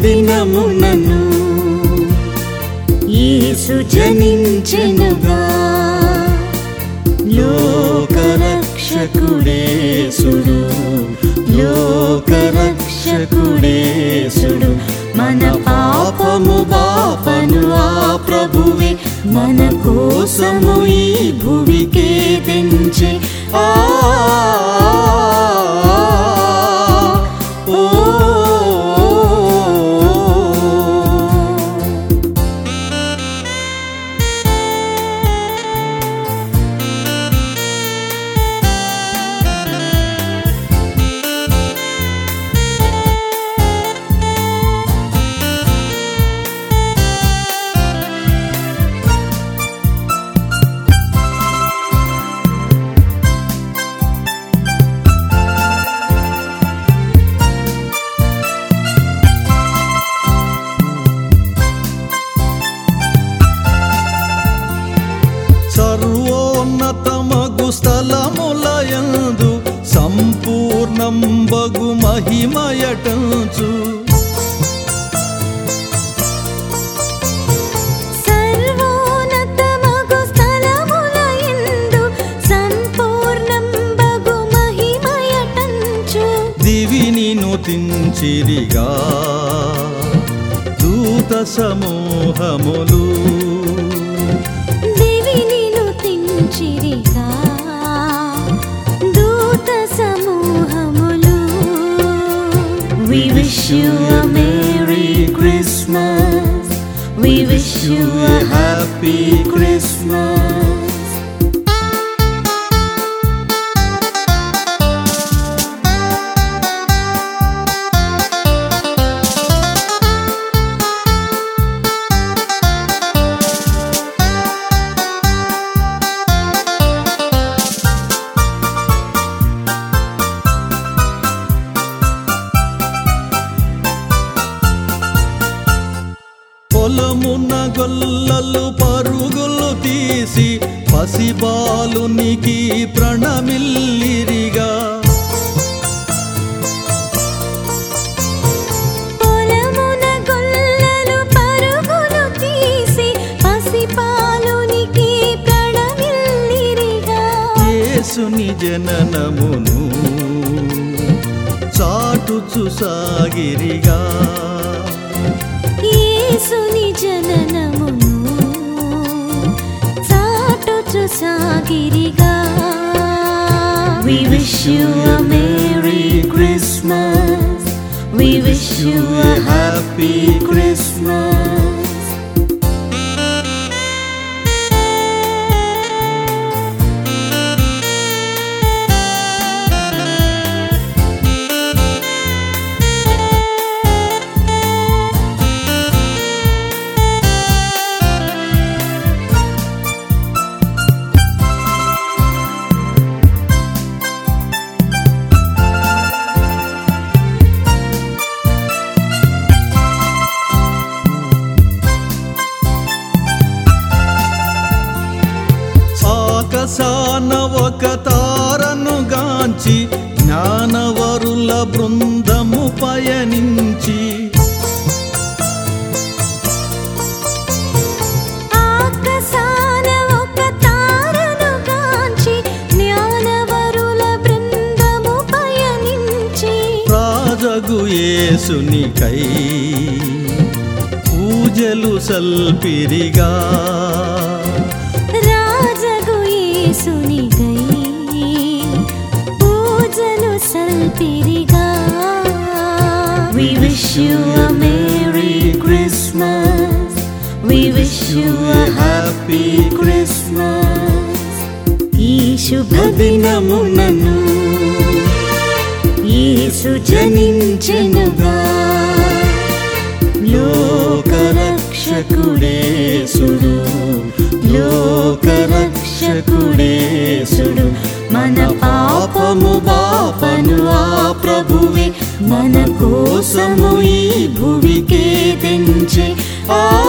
దినమునను యేసు జనించెనుగా లోకరక్షకుడేసుడు లోకరక్షకుడేసుడు మన పాపము బాపను ఆ ప్రభువే మన కోసము ఈ భువికే తెంచే ఆ ఓ సర్వోన్నతమగు స్థలములయందు సంపూర్ణం బగు మహిమయటంచు సర్వోన్నతమగు స్థలములయందు సంపూర్ణంబగు మహిమయటంచు దివిని నుతించిరిగా దూత సమూహములు దివిని నుతించిరిగా దూత సమూహములు We wish you a Merry Christmas. We wish you a Happy Christmas. పొలమున గొల్లలు పరుగులు తీసి పసిబాలునికి ప్రణమిల్లిరిగా పొలమున గొల్లలు పరుగులు తీసి పసిపాలునికి ప్రణమిల్లిరిగా యేసుని జననమును చాటుచు సాగిరిగా యేసుని జననమును చాటుచు సాగిరిగా We wish you a Merry Christmas. We wish you a Happy Christmas. ఆకాశాన ఒక తారను గాంచి జ్ఞానవరుల బృందము పయనించి ఆకాశాన ఒక తారను కాంచి జ్ఞానవరుల బృందము పయనించి రాజగు యేసునికై పూజలు సల్పిరిగా రాజగు యేసునికై పూజలు సల్పిరిగా We wish you a Merry Christmas. We wish you a Happy Christmas. ఈ శుభదినమునను యేసు జనించెనుగా లోకరక్షకుడేసుడు లోకరక్షకుడేసుడు మన పాపము బాపను ఆ ప్రభువే మన కోసము ఈ భువికే తెంచే ఆ